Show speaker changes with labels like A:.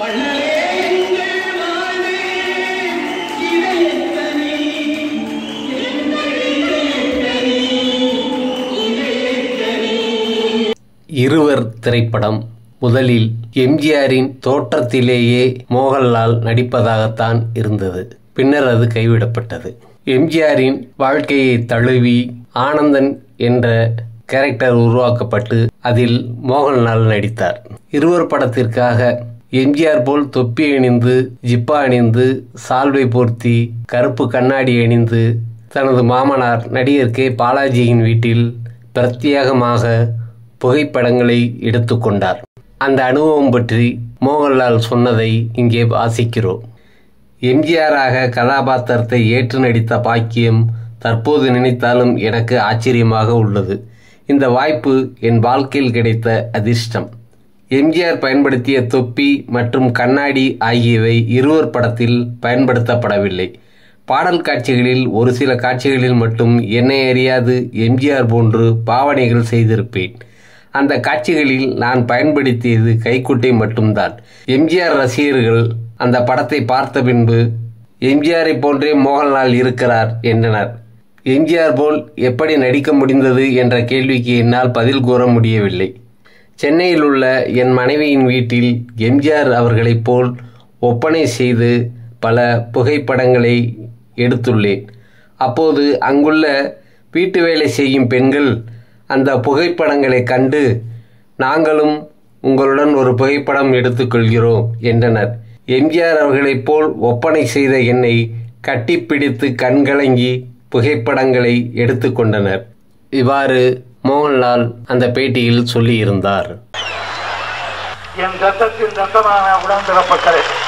A: இருவர் திரைப்படம் முதலில் எம்ஜிஆரின் தோற்றத்திலேயே மோகன்லால் நடிப்பதாகத்தான் இருந்தது பின்னர் அது கைவிடப்பட்டது எம்ஜிஆரின் வாழ்க்கையை தழுவி ஆனந்தன் என்ற கேரக்டர் உருவாக்கப்பட்டு அதில் மோகன்லால் நடித்தார் இருவர் படத்திற்காக எம்ஜிஆர் போல் தொப்பி அணிந்து ஜிப்பா அணிந்து சால்வை போர்த்தி கருப்பு கண்ணாடி அணிந்து தனது மாமனார் நடிகர் கே பாலாஜியின் வீட்டில் பிரத்யேகமாக புகைப்படங்களை எடுத்துக்கொண்டார் அந்த அனுபவம் பற்றி மோகன்லால் சொன்னதை இங்கே வாசிக்கிறோம் எம்ஜிஆராக கதாபாத்திரத்தை ஏற்று நடித்த பாக்கியம் தற்போது நினைத்தாலும் எனக்கு ஆச்சரியமாக உள்ளது இந்த வாய்ப்பு என் வாழ்க்கையில் கிடைத்த அதிர்ஷ்டம் எம்ஜிஆர் பயன்படுத்திய தொப்பி மற்றும் கண்ணாடி ஆகியவை இருவர் படத்தில் பயன்படுத்தப்படவில்லை பாடல் காட்சிகளில் ஒரு சில காட்சிகளில் மட்டும் என்னை அறியாது எம்ஜிஆர் போன்று பாவனைகள் செய்திருப்பேன் அந்த காட்சிகளில் நான் பயன்படுத்தியது கைக்குட்டை மட்டும்தான் எம்ஜிஆர் ரசிகர்கள் அந்த படத்தை பார்த்த பின்பு எம்ஜிஆரை போன்றே மோகன்லால் இருக்கிறார் என்றனர் எம்ஜிஆர் போல் எப்படி நடிக்க முடிந்தது என்ற கேள்விக்கு என்னால் பதில் கூற முடியவில்லை சென்னையில் உள்ள என் மனைவியின் வீட்டில் எம்ஜிஆர் அவர்களைப் போல் ஒப்பனை செய்து பல புகைப்படங்களை எடுத்துள்ளேன் அப்போது அங்குள்ள வீட்டு வேலை செய்யும் பெண்கள் அந்த புகைப்படங்களை கண்டு நாங்களும் உங்களுடன் ஒரு புகைப்படம் எடுத்துக்கொள்கிறோம் என்றனர் எம்ஜிஆர் அவர்களைப் போல் ஒப்பனை செய்த என்னை கட்டிப்பிடித்து கண்கலங்கி புகைப்படங்களை எடுத்துக்கொண்டனர் இவ்வாறு மோகன்லால் அந்த பேட்டியில் சொல்லியிருந்தார்
B: என் ரத்தத்தின் ரத்தமான உடன்பிறப்பட்டது